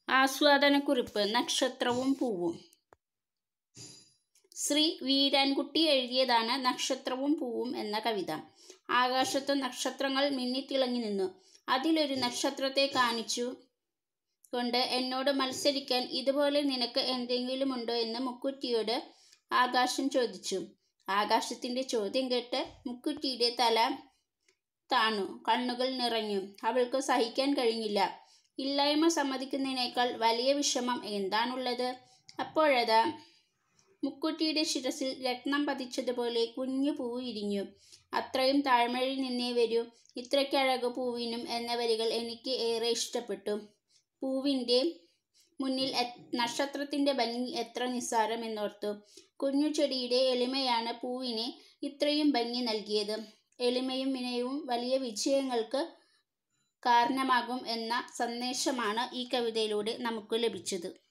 ആസ്വാദനക്കുറിപ്പ് നക്ഷത്രവും പൂവും ശ്രീ വീരാൻകുട്ടി എഴുതിയതാണ് നക്ഷത്രവും പൂവും എന്ന കവിത ആകാശത്ത് നക്ഷത്രങ്ങൾ മിന്നിത്തിളങ്ങി നിന്നു അതിലൊരു നക്ഷത്രത്തെ കാണിച്ചു കൊണ്ട് എന്നോട് മത്സരിക്കാൻ ഇതുപോലെ നിനക്ക് എന്തെങ്കിലുമുണ്ടോ എന്ന് മുക്കുറ്റിയോട് ആകാശം ചോദിച്ചു ആകാശത്തിന്റെ ചോദ്യം കേട്ട് മുക്കുറ്റിയുടെ തല താണു കണ്ണുകൾ നിറഞ്ഞു അവൾക്ക് സഹിക്കാൻ കഴിഞ്ഞില്ല ഇല്ലായ്മ സമ്മതിക്കുന്നതിനേക്കാൾ വലിയ വിഷമം എന്താണുള്ളത് അപ്പോഴതാ മുക്കുറ്റിയുടെ ശിരസിൽ രത്നം പതിച്ചതുപോലെ കുഞ്ഞു പൂവ് ഇരിഞ്ഞു അത്രയും താഴ്മയിൽ നിന്നേ വരൂ ഇത്രയ്ക്കഴക് പൂവിനും എന്ന വരികൾ എനിക്ക് ഏറെ ഇഷ്ടപ്പെട്ടു പൂവിൻ്റെ മുന്നിൽ നക്ഷത്രത്തിൻ്റെ ഭംഗി എത്ര നിസ്സാരമെന്നോർത്തു കുഞ്ഞു ചെടിയുടെ എളിമയാണ് പൂവിനെ ഇത്രയും ഭംഗി നൽകിയത് എളിമയും വിനയവും വലിയ വിജയങ്ങൾക്ക് കാരണമാകും എന്ന സന്ദേശമാണ് ഈ കവിതയിലൂടെ നമുക്ക് ലഭിച്ചത്